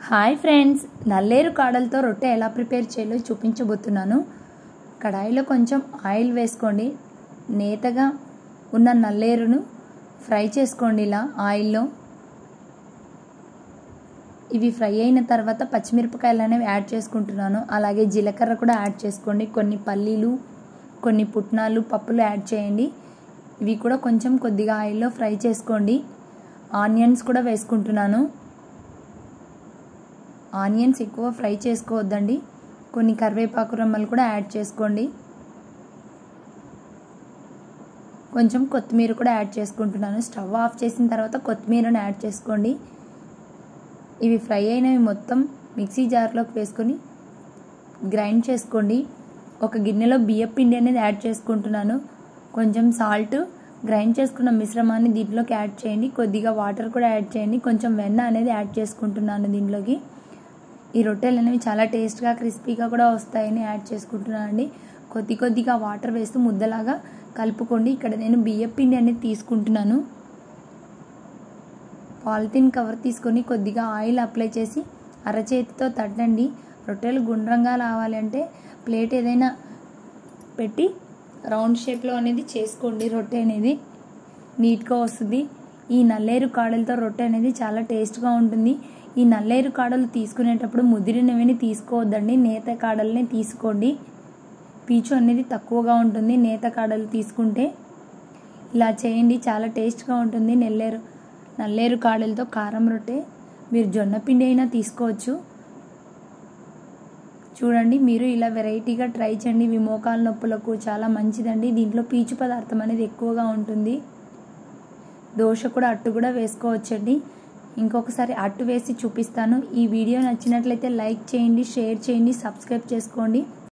hi friends నల్లేరు కాడలతో రొట్టె ఎలా ప్రిపేర్ చేయాలో చూపించబోతున్నాను కడాయిలో కొంచెం ఆయిల్ వేసుకోండి నేతగా ఉన్న నల్లేరును ఫ్రై చేసుకోండి ఇలా ఆయిల్లో ఇవి ఫ్రై అయిన తర్వాత పచ్చిమిరపకాయలు అనేవి యాడ్ చేసుకుంటున్నాను అలాగే జీలకర్ర కూడా యాడ్ చేసుకోండి కొన్ని పల్లీలు కొన్ని పుట్నాలు పప్పులు యాడ్ చేయండి ఇవి కూడా కొంచెం కొద్దిగా ఆయిల్లో ఫ్రై చేసుకోండి ఆనియన్స్ కూడా వేసుకుంటున్నాను ఆనియన్స్ ఎక్కువ ఫ్రై చేసుకోవద్దండి కొన్ని కరివేపాకు రమ్మలు కూడా యాడ్ చేసుకోండి కొంచెం కొత్తిమీర కూడా యాడ్ చేసుకుంటున్నాను స్టవ్ ఆఫ్ చేసిన తర్వాత కొత్తిమీరను యాడ్ చేసుకోండి ఇవి ఫ్రై అయినవి మొత్తం మిక్సీ జార్లోకి వేసుకొని గ్రైండ్ చేసుకోండి ఒక గిన్నెలో బియ్యం పిండి అనేది యాడ్ చేసుకుంటున్నాను కొంచెం సాల్ట్ గ్రైండ్ చేసుకున్న మిశ్రమాన్ని దీంట్లోకి యాడ్ చేయండి కొద్దిగా వాటర్ కూడా యాడ్ చేయండి కొంచెం వెన్న అనేది యాడ్ చేసుకుంటున్నాను దీంట్లోకి ఈ రొట్టెలు అనేవి చాలా టేస్ట్గా క్రిస్పీగా కూడా వస్తాయని యాడ్ చేసుకుంటున్నాను అండి కొద్ది కొద్దిగా వాటర్ వేస్తూ ముద్దలాగా కలుపుకోండి ఇక్కడ నేను బియ్యం పిండి అనేది తీసుకుంటున్నాను పాలిథిన్ కవర్ తీసుకొని కొద్దిగా ఆయిల్ అప్లై చేసి అరచేతితో తట్టండి రొట్టెలు గుండ్రంగా రావాలి అంటే ప్లేట్ ఏదైనా పెట్టి రౌండ్ షేప్లో అనేది చేసుకోండి రొట్టె అనేది నీట్గా వస్తుంది ఈ నల్లేరు కాడలతో రొట్టె అనేది చాలా టేస్ట్గా ఉంటుంది ఈ నల్లేరు కాడలు తీసుకునేటప్పుడు ముదిరినవిని తీసుకోవద్దండి నేత కాడల్ని తీసుకోండి పీచు అనేది తక్కువగా ఉంటుంది నేత కాడలు తీసుకుంటే ఇలా చేయండి చాలా టేస్ట్గా ఉంటుంది నెల్లేరు నల్లేరు కాడలతో కారం రొట్టె మీరు జొన్న పిండి అయినా తీసుకోవచ్చు చూడండి మీరు ఇలా వెరైటీగా ట్రై చేయండి ఇవి మోకాల నొప్పులకు చాలా మంచిదండి దీంట్లో పీచు పదార్థం అనేది ఎక్కువగా ఉంటుంది దోశ కూడా అట్టు కూడా వేసుకోవచ్చండి ఇంకొకసారి అట్టు వేసి చూపిస్తాను ఈ వీడియో నచ్చినట్లయితే లైక్ చేయండి షేర్ చేయండి సబ్స్క్రైబ్ చేసుకోండి